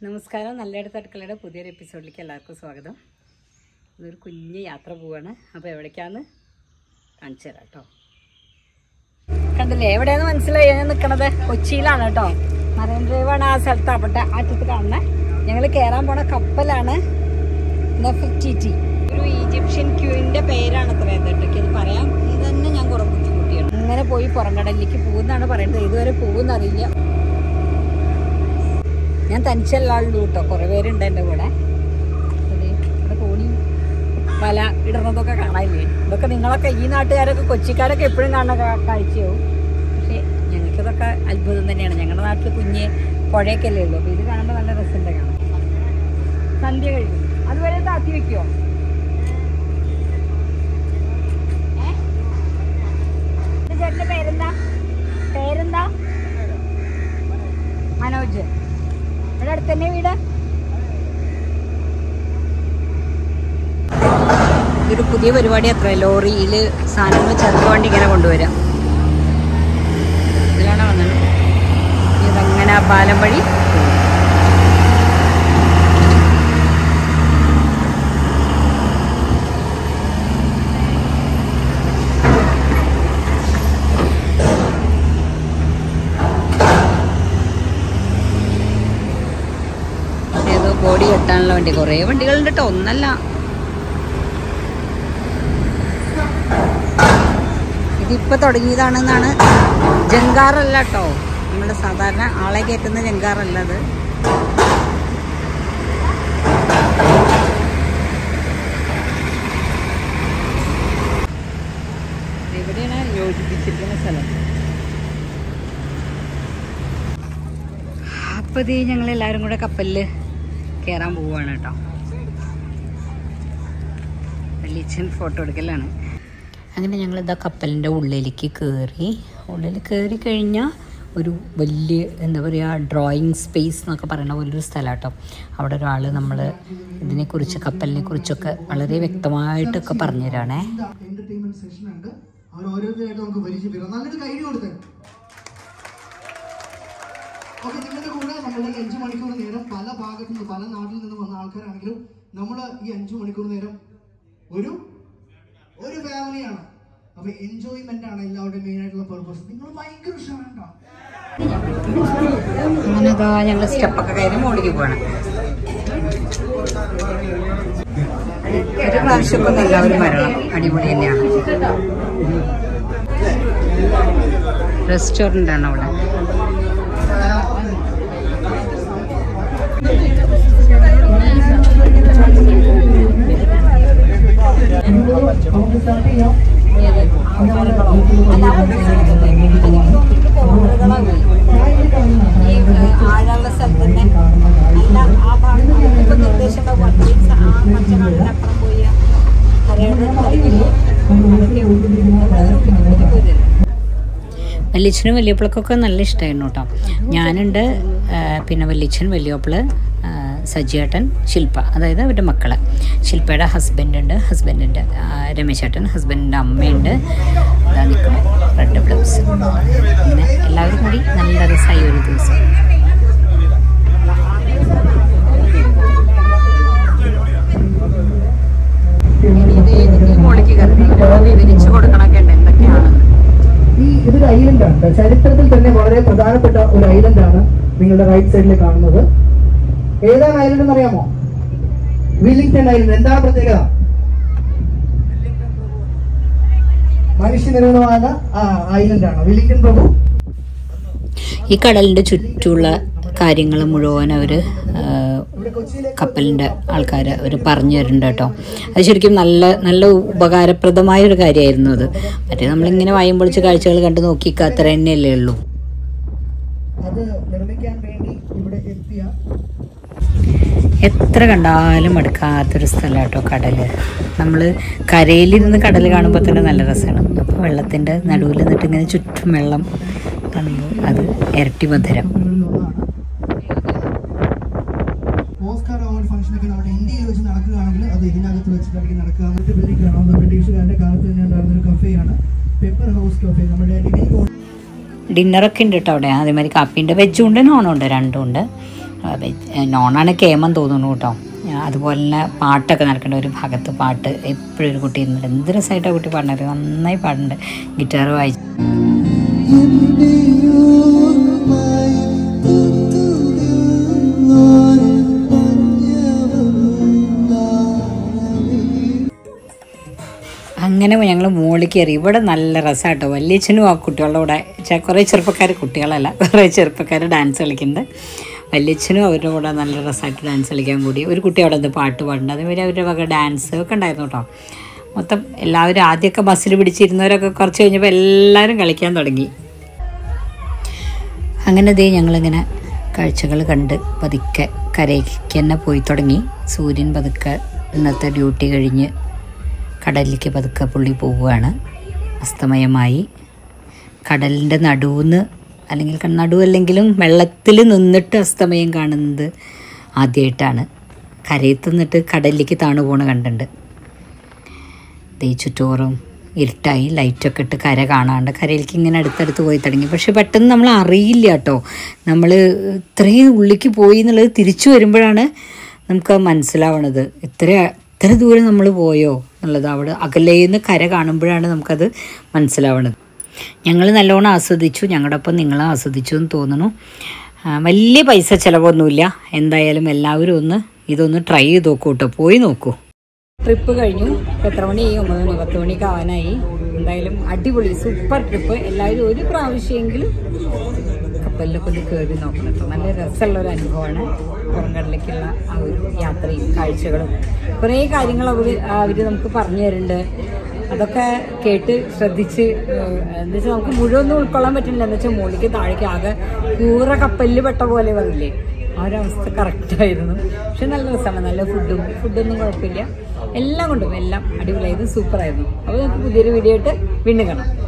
നമസ്കാരം നല്ലയിടത്ത് അടുക്കളയുടെ പുതിയൊരു എപ്പിസോഡിലേക്ക് എല്ലാവർക്കും സ്വാഗതം ഇതൊരു കുഞ്ഞ് യാത്ര പോവാണ് അപ്പോൾ എവിടേക്കാന്ന് കാണിച്ചു തരാം കേട്ടോ കണ്ടില്ലേ എവിടെയാന്ന് മനസ്സിലായി ഞാൻ നിൽക്കണത് കൊച്ചിയിലാണ് കേട്ടോ മറൈൻ ഡ്രൈവാണ് ആ സ്ഥലത്ത് അവിടെ ആറ്റത്ത് കാണുന്നത് ഞങ്ങൾ കയറാൻ പോണ കപ്പലാണ് നെഫർട്ടിറ്റി ഒരു ഈജിപ്ഷ്യൻ ക്യൂവിൻ്റെ പേരാണ് അത്ര എന്തൊക്കെ ഇത് പറയാം ഇത് തന്നെ ഞാൻ കുറേ ബുദ്ധിമുട്ടിയാണ് ഇങ്ങനെ പോയി പുറംകടലിലേക്ക് പോകുന്നതാണ് പറയുന്നത് ഇതുവരെ പോകുന്നറിയില്ല ഞാൻ തനിച്ചല്ല ഉള്ളൂ കേട്ടോ കുറേ പേരുണ്ട് എൻ്റെ കൂടെ ദേ ഇവിടെ തോണി വല ഇടുന്നതൊക്കെ കാണാനില്ലേ ഇതൊക്കെ നിങ്ങളൊക്കെ ഈ നാട്ടുകാരൊക്കെ കൊച്ചിക്കാരൊക്കെ എപ്പോഴും കാണുന്ന കാ- കാഴ്ചയാവും പക്ഷേ ഞങ്ങൾക്കിതൊക്കെ അത്ഭുതം തന്നെയാണ് ഞങ്ങളുടെ നാട്ടിൽ കുഞ്ഞ് പുഴയൊക്കെ അല്ലേ ഉള്ളൂ അപ്പോൾ ഇത് കാണുമ്പോൾ നല്ല രസമുണ്ട് കാണാൻ സന്ധ്യ കഴിക്കും അതുവരെ താത്തി വെക്കുമോ ചേട്ടൻ്റെ പേരെന്താ പേരെന്താ മനോജ് ഇവിടെ അടുത്ത് തന്നെ വീട് ഇതൊരു പുതിയ പരിപാടി അത്ര ലോറിയിൽ സാധനങ്ങൾ ചെറുക്ക് വണ്ടി ഇങ്ങനെ കൊണ്ടുവരാം ഇതിലാണ് വന്നത് ഇതങ്ങനെ ആ പാലം വഴി ഏതോ ബോഡി കെട്ടാനുള്ള വണ്ടി കുറേ വണ്ടികളുണ്ട് കേട്ടോ ഒന്നല്ല ഇതിപ്പോ തുടങ്ങിയതാണെന്നാണ് ജങ്കാറല്ല കേട്ടോ നമ്മുടെ സാധാരണ ആളെ കയറ്റുന്ന ജങ്കാറല്ല അത് എവിടെയാണ് യോജിപ്പിച്ചിരിക്കുന്ന സ്ഥലം അപ്പോൾ ഇത് ഞങ്ങൾ എല്ലാവരും കൂടെ കപ്പലിൽ കയറാൻ പോവുകയാണ് കേട്ടോ വെള്ളിച്ചൻ ഫോട്ടോ എടുക്കലാണ് അങ്ങനെ ഞങ്ങൾ ഇതാ കപ്പലിൻ്റെ ഉള്ളിലേക്ക് കയറി ഉള്ളിൽ കയറി കഴിഞ്ഞാൽ ഒരു വലിയ എന്താ പറയുക ഡ്രോയിങ് സ്പേസ് എന്നൊക്കെ പറയുന്ന പോലൊരു സ്ഥലം കേട്ടോ അവിടെ ഒരാൾ നമ്മൾ ഇതിനെക്കുറിച്ച് കപ്പലിനെ കുറിച്ചൊക്കെ വളരെ വ്യക്തമായിട്ടൊക്കെ പറഞ്ഞു തരാണേ എന്റർടൈൻമെന്റ് സെഷൻ ഉണ്ട് അവർ ഓരോരുത്തരായിട്ട് നമുക്ക് പരിചയപ്പെടാം നല്ലൊരു കൈ കൊടുത്തേ ഓക്കെ നിങ്ങളുടെ കൂടെ നമ്മൾ ഈ അഞ്ചു മണിക്കൂർ നേരം പല ഭാഗത്തു നിന്ന് പല നാട്ടിൽ നിന്ന് വന്ന ആൾക്കാരാണെങ്കിലും നമ്മൾ ഈ അഞ്ചു മണിക്കൂർ നേരം ഒരു ഒരു ഫാമിലിയാണ് അപ്പൊ എൻജോയ്മെന്റ് ആണ് എല്ലാവരുടെയും മെയിൻ ആയിട്ടുള്ള പർപ്പസ് നിങ്ങൾ ഭയങ്കര ഉഷാറുണ്ടോ അങ്ങനെ ഇതാ ഞങ്ങൾ സ്റ്റെപ്പൊക്കെ കയറി മുകളിലേക്ക് പോകണം ഒരു പ്രാവശ്യമൊക്കെ ഒന്ന് എല്ലാവരും വരണം അടിപൊളി തന്നെയാണ് റെസ്റ്റോറൻ്റ് ആണ് അവിടെ നമുക്ക് സ്റ്റാർട്ട് ചെയ്യാം ഈ ആഴമുള്ള സ്ഥലത്ത് തന്നെ നല്ല ആ ഭാഗത്ത് ഇപ്പം നിർദ്ദേശം ഉണ്ടാവും അത്രയും സ- ആ പച്ചക്കടലിൻ്റെ അപ്പുറം പോയി കരയുടെ കളിക്കില്ലേ വല്യച്ഛനും വലിയപ്പിളക്കൊക്കെ നല്ല ഇഷ്ടമായിരുന്നു കേട്ടോ ഞാനുണ്ട് ആ, പിന്നെ വല്യച്ഛൻ വലിയപ്പിള് ആ, സജിയേട്ടൻ ശില്പ അതായത് അവരുടെ മക്കള് ശില്പയുടെ ഹസ്ബൻഡ് ഉണ്ട് ഹസ്ബൻഡിൻ്റെ രമേശേട്ടൻ ഹസ്ബൻഡിൻ്റെ അമ്മയുണ്ട് അതാ നിൽക്കണം റെഡ് ബ്ലൗസ് അങ്ങനെ എല്ലാവരും കൂടി നല്ല രസമായി ഒരു ദിവസം വിവരിച്ചു കൊടുക്കണൊക്കെ ഉണ്ട് എന്തൊക്കെയാണ് ഈ ഇതൊരു ഐലൻഡ് ആണ് ചരിത്രത്തിൽ തന്നെ വളരെ പ്രധാനപ്പെട്ട ഒരു ഐലൻഡ് ആണ് നിങ്ങളുടെ റൈറ്റ് സൈഡിൽ കാണുന്നത് ഏതാണ് ഐലൻഡ് എന്ന് അറിയാമോ വില്ലിംഗ്ടൺ ഐലൻഡ് എന്താണ് പ്രത്യേകത മനുഷ്യനിർമ്മിതമായ ഐലൻഡ് ആണ് വില്ലിംഗ്ടൺ പ്രഭു ഈ കടലിൻ്റെ ചുറ്റുമുള്ള കാര്യങ്ങൾ മുഴുവൻ അവർ കപ്പലിൻ്റെ ആൾക്കാർ അവർ പറഞ്ഞു തരുന്നുണ്ട് കേട്ടോ അത് ശരിക്കും നല്ല നല്ല ഉപകാരപ്രദമായ ഒരു കാര്യമായിരുന്നു അത് മറ്റേ നമ്മളിങ്ങനെ വായും പൊളിച്ച് കാഴ്ചകൾ കണ്ട് നോക്കിക്ക അത്ര തന്നെയല്ലേ ഉള്ളൂ അത് നിർമ്മിക്കാൻ വേണ്ടി ഇവിടെ എത്തിയ എത്ര കണ്ടാലും മടുക്കാത്തൊരു സ്ഥലം കേട്ടോ കടല് നമ്മൾ കരയിലിരുന്ന് കടൽ കാണുമ്പോൾ തന്നെ നല്ല രസമാണ് അപ്പോൾ വെള്ളത്തിൻ്റെ നടുവിൽ നിന്നിട്ട് ഇങ്ങനെ ചുറ്റും വെള്ളം കാണുമ്പോൾ അത് ഇരട്ടി മധുരം ഓസ്കാർ അവാർഡ് ഫംഗ്ഷൻ ഒക്കെ നമ്മുടെ ഇന്ത്യയിൽ വെച്ച് നടക്കുകയാണെങ്കിൽ അത് ഇതിനകത്ത് വെച്ചിട്ടായിരിക്കും നടക്കുക മറ്റു ബിൽഡിംഗ് കാണാവുന്ന ബ്രിട്ടീഷുകാരുടെ കാലത്ത് തന്നെ ഉണ്ടായിരുന്ന ഒരു കഫേയാണ് പെപ്പർ ഹൗസ് കഫേ നമ്മുടെ ലിവിംഗ് ഡിന്നറൊക്കെ ഉണ്ട് കേട്ടോ അവിടെ അതേമാതിരി കാപ്പിയുണ്ട് വെജും ഉണ്ട് നോണും ഉണ്ട് രണ്ടും ഉണ്ട് അതെ, നോണാണ് കേമൻ തോന്നുന്നു കേട്ടോ ആ, അതുപോലെ തന്നെ പാട്ടൊക്കെ നടക്കേണ്ട ഒരു ഭാഗത്ത് പാട്ട് എപ്പോഴും ഒരു കുട്ടി ഇരുന്നിട്ട് എന്ത് രസമായിട്ടാണ് കുട്ടി പാടുന്നത് നന്നായി പാടുന്നുണ്ട് ഗിറ്റാർ വായിച്ച് അങ്ങനെ ഞങ്ങൾ മുകളിൽ കയറി ഇവിടെ നല്ല രസമാട്ടോ വല്യച്ഛനും ആ കുട്ടികളുടെ കൂടെ ചെ- കുറേ ചെറുപ്പക്കാർ കുട്ടികളല്ല കുറേ ചെറുപ്പക്കാർ ഡാൻസ് കളിക്കുന്നുണ്ട് വല്യച്ഛനും അവരുടെ കൂടെ നല്ല രസമായിട്ട് ഡാൻസ് കളിക്കാൻ കൂടി ഒരു കുട്ടി അവിടെ നിന്ന് പാട്ട് പാടുന്നുണ്ട് അതേമാതിരി അവരുടെ വക ഡാൻസ് ഒക്കെ ഉണ്ടായിരുന്നു കേട്ടോ മൊത്തം എല്ലാവരും ആദ്യമൊക്കെ ബസ്സിൽ പിടിച്ചിരുന്നവരൊക്കെ കുറച്ച് കഴിഞ്ഞപ്പോൾ എല്ലാവരും കളിക്കാൻ തുടങ്ങി അങ്ങനെ ദേ ഞങ്ങളിങ്ങനെ കാഴ്ചകൾ കണ്ട് പതുക്കെ കരയ്ക്ക് തന്നെ പോയി തുടങ്ങി സൂര്യൻ പതുക്കെ ഇന്നത്തെ ഡ്യൂട്ടി കഴിഞ്ഞ് കടലിലേക്ക് പതുക്കെ പുള്ളി പോവുകയാണ് അസ്തമയമായി കടലിൻ്റെ നടുവിന്ന് അല്ലെങ്കിൽ ക- നടുവല്ലെങ്കിലും വെള്ളത്തിൽ നിന്നിട്ട് അസ്തമയം കാണുന്നത് ആദ്യമായിട്ടാണ് കരയിൽ നിന്നിട്ട് കടലിലേക്ക് താണു പോണ കണ്ടിട്ടുണ്ട് ദേ ചുറ്റോറും ഇരുട്ടായി ലൈറ്റൊക്കെ ഇട്ട് കര കാണാണ്ട് കരയിലേക്ക് ഇങ്ങനെ അടുത്തടുത്ത് പോയി തുടങ്ങി പക്ഷെ പെട്ടെന്ന് നമ്മൾ അറിയില്ല കേട്ടോ നമ്മൾ ഇത്രയും ഉള്ളിലേക്ക് പോയി എന്നുള്ളത് തിരിച്ചു വരുമ്പോഴാണ് നമുക്ക് മനസ്സിലാവണത് ഇത്ര ഇത്ര ദൂരം നമ്മൾ പോയോ എന്നുള്ളത് അവിടെ അകലേന്ന് കര കാണുമ്പോഴാണ് നമുക്കത് മനസ്സിലാവണത് ഞങ്ങൾ നല്ലോണം ആസ്വദിച്ചു ഞങ്ങളുടെ ഒപ്പം നിങ്ങളും ആസ്വദിച്ചു എന്ന് തോന്നുന്നു ആ, വലിയ പൈസ ചിലവൊന്നുമില്ല എന്തായാലും എല്ലാവരും ഒന്ന് ഇതൊന്ന് ട്രൈ ചെയ്ത് നോക്കൂ കേട്ടോ പോയി നോക്കൂ ട്രിപ്പ് കഴിഞ്ഞു ഇപ്പൊ എത്ര മണിയായി ഒമ്പത് മണി പത്ത് മണിക്ക് ആവാനായി എന്തായാലും അടിപൊളി സൂപ്പർ ട്രിപ്പ് എല്ലാവരും ഒരു പ്രാവശ്യമെങ്കിലും കപ്പലിലൊക്കെ ഒന്ന് കയറി നോക്കണം കേട്ടോ നല്ല രസമുള്ള ഒരു അനുഭവമാണ് പുറംകടലിലേക്കുള്ള ആ ഒരു യാത്രയും കാഴ്ചകളും കുറേ കാര്യങ്ങൾ അവർ അവർ നമുക്ക് പറഞ്ഞു തരുന്നുണ്ട് അതൊക്കെ കേട്ട് ശ്രദ്ധിച്ച് ഏഹ്, എന്താ വെച്ചാൽ നമുക്ക് മുഴുവൻ ഉൾക്കൊള്ളാൻ പറ്റില്ല എന്ന് വെച്ചാൽ മുകളിലേക്ക് താഴേക്ക് ആകെ കൂറ കപ്പലിൽ പെട്ട പോലെ വരില്ലേ ആ ഒരു അവസ്ഥ കറക്റ്റായിരുന്നു പക്ഷെ നല്ല രസമാണ് നല്ല ഫുഡും ഫുഡൊന്നും കുഴപ്പമില്ല എല്ലാം കൊണ്ടും എല്ലാം അടിപൊളിയായിരുന്നു സൂപ്പറായിരുന്നു അപ്പോൾ നമുക്ക് പുതിയൊരു വീഡിയോ ആയിട്ട് വീണ്ടും കാണാം